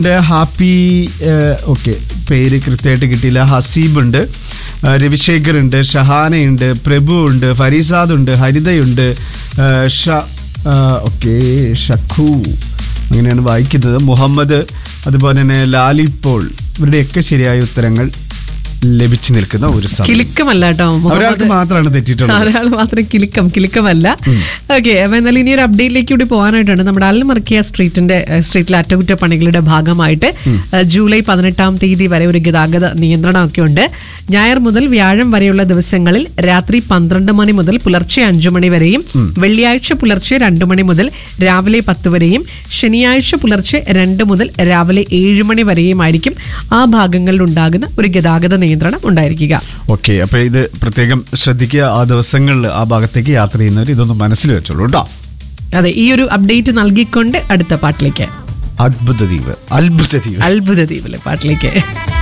ഉണ്ട് happy okay പേര് കൃത്യമായിട്ട് കിട്ടിയില്ല ഹസീബ് ഉണ്ട് ആ, രവിശേഖർ ഉണ്ട് ഷഹാനയുണ്ട് പ്രഭു ഉണ്ട് ഫരീസാദ് ഉണ്ട് ഹരിതയുണ്ട് ആ, ഷ ഓക്കെ ഷഖു അങ്ങനെയാണ് വായിക്കുന്നത് മുഹമ്മദ് അതുപോലെ തന്നെ ലാലിപ്പോൾ ഇവരുടെയൊക്കെ ശരിയായ ഉത്തരങ്ങൾ ലഭിച്ചു നിൽക്കുന്ന ഒരു സമയം കിലുക്കമല്ല കേട്ടോ ഒരാൾക്ക് മാത്രമാണ് തെറ്റിയിട്ടുള്ളത് ഒരാൾ മാത്രം കിലുക്കം കിലുക്കമല്ല ഓക്കെ അപ്പൊ എന്നാലും ഇനി ഒരു അപ്ഡേറ്റിലേക്ക് കൂടി പോകാനായിട്ടുണ്ട് നമ്മുടെ അൽമർക്കിയ സ്ട്രീറ്റിന്റെ ഏഹ്, സ്ട്രീറ്റിലെ അറ്റകുറ്റപ്പണികളുടെ ഭാഗമായിട്ട് ഏഹ്, ജൂലൈ പതിനെട്ടാം തീയതി വരെ ഒരു ഗതാഗത നിയന്ത്രണമൊക്കെ ഉണ്ട് ഞായർ മുതൽ വ്യാഴം വരെയുള്ള ദിവസങ്ങളിൽ രാത്രി പന്ത്രണ്ട് മണി മുതൽ പുലർച്ചെ അഞ്ചു മണി വരെയും വെള്ളിയാഴ്ച പുലർച്ചെ രണ്ടു മണി മുതൽ രാവിലെ പത്ത് വരെയും ശനിയാഴ്ച പുലർച്ചെ രണ്ട് മുതൽ രാവിലെ ഏഴ് മണി വരെയുമായിരിക്കും ആ ഭാഗങ്ങളിൽ ഉണ്ടാകുന്ന ഒരു ഗതാഗത നിയന്ത്രണം ഉണ്ടായിരിക്കുക ഓക്കെ അപ്പൊ ഇത് പ്രത്യേകം ശ്രദ്ധിക്കുക ആ ദിവസങ്ങളിൽ ആ ഭാഗത്തേക്ക് യാത്ര ചെയ്യുന്നവർ ഇതൊന്ന് മനസ്സിൽ വെച്ചോളൂ കേട്ടോ അതെ ഈ ഒരു അപ്ഡേറ്റ് നൽകിക്കൊണ്ട് അടുത്ത പാട്ടിലേക്ക് അത്ഭുത ദ്വീപ് അത്ഭുത ദ്വീപ് അത്ഭുത ദ്വീപിലെ പാട്ടിലേക്ക്